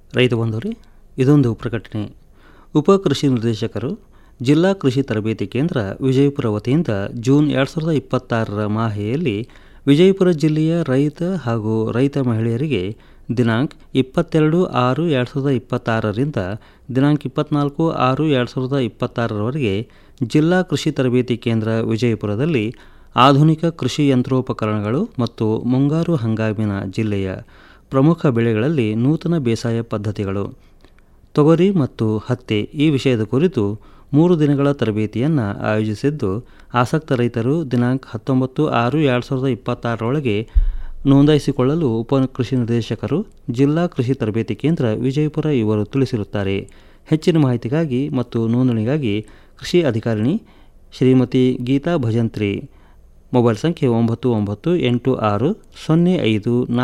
ರೈತ ಬಂಧುವರೇ ಇದೊಂದು ಪ್ರಕಟಣೆ ಉಪ ಕೃಷಿ ನಿರ್ದೇಶಕರು ಜಿಲ್ಲಾ ಕೃಷಿ ತರಬೇತಿ ಕೇಂದ್ರ ವಿಜಯಪುರ ವತಿಯಿಂದ ಜೂನ್ ಎರಡು ಸಾವಿರದ ಇಪ್ಪತ್ತಾರರ ಮಾಹೆಯಲ್ಲಿ ವಿಜಯಪುರ ಜಿಲ್ಲೆಯ ರೈತ ಹಾಗೂ ರೈತ ಮಹಿಳೆಯರಿಗೆ ದಿನಾಂಕ ಇಪ್ಪತ್ತೆರಡು ಆರು ಎರಡು ಸಾವಿರದ ಇಪ್ಪತ್ತಾರರಿಂದ ದಿನಾಂಕ ಇಪ್ಪತ್ನಾಲ್ಕು ಆರು ಎರಡು ಸಾವಿರದ ಇಪ್ಪತ್ತಾರರವರೆಗೆ ಜಿಲ್ಲಾ ಕೃಷಿ ತರಬೇತಿ ಕೇಂದ್ರ ವಿಜಯಪುರದಲ್ಲಿ ಆಧುನಿಕ ಕೃಷಿ ಯಂತ್ರೋಪಕರಣಗಳು ಮತ್ತು ಮುಂಗಾರು ಹಂಗಾಮಿನ ಜಿಲ್ಲೆಯ ಪ್ರಮುಖ ಬೆಳೆಗಳಲ್ಲಿ ನೂತನ ಬೇಸಾಯ ಪದ್ಧತಿಗಳು ತೊಗರಿ ಮತ್ತು ಹತ್ತಿ ಈ ವಿಷಯದ ಕುರಿತು ಮೂರು ದಿನಗಳ ತರಬೇತಿಯನ್ನು ಆಯೋಜಿಸಿದ್ದು ಆಸಕ್ತ ರೈತರು ದಿನಾಂಕ ಹತ್ತೊಂಬತ್ತು ಆರು ಎರಡು ಸಾವಿರದ ಇಪ್ಪತ್ತಾರರೊಳಗೆ ನೋಂದಾಯಿಸಿಕೊಳ್ಳಲು ಉಪ ಕೃಷಿ ನಿರ್ದೇಶಕರು ಜಿಲ್ಲಾ ಕೃಷಿ ತರಬೇತಿ ಕೇಂದ್ರ ವಿಜಯಪುರ ಇವರು ತಿಳಿಸಿರುತ್ತಾರೆ ಹೆಚ್ಚಿನ ಮಾಹಿತಿಗಾಗಿ ಮತ್ತು ನೋಂದಣಿಗಾಗಿ ಕೃಷಿ ಅಧಿಕಾರಿಣಿ ಶ್ರೀಮತಿ ಗೀತಾ ಭಜಂತ್ರಿ ಮೊಬೈಲ್ ಸಂಖ್ಯೆ ಒಂಬತ್ತು ಒಂಬತ್ತು ಎಂಟು ಆರು ಸೊನ್ನೆ ಐದು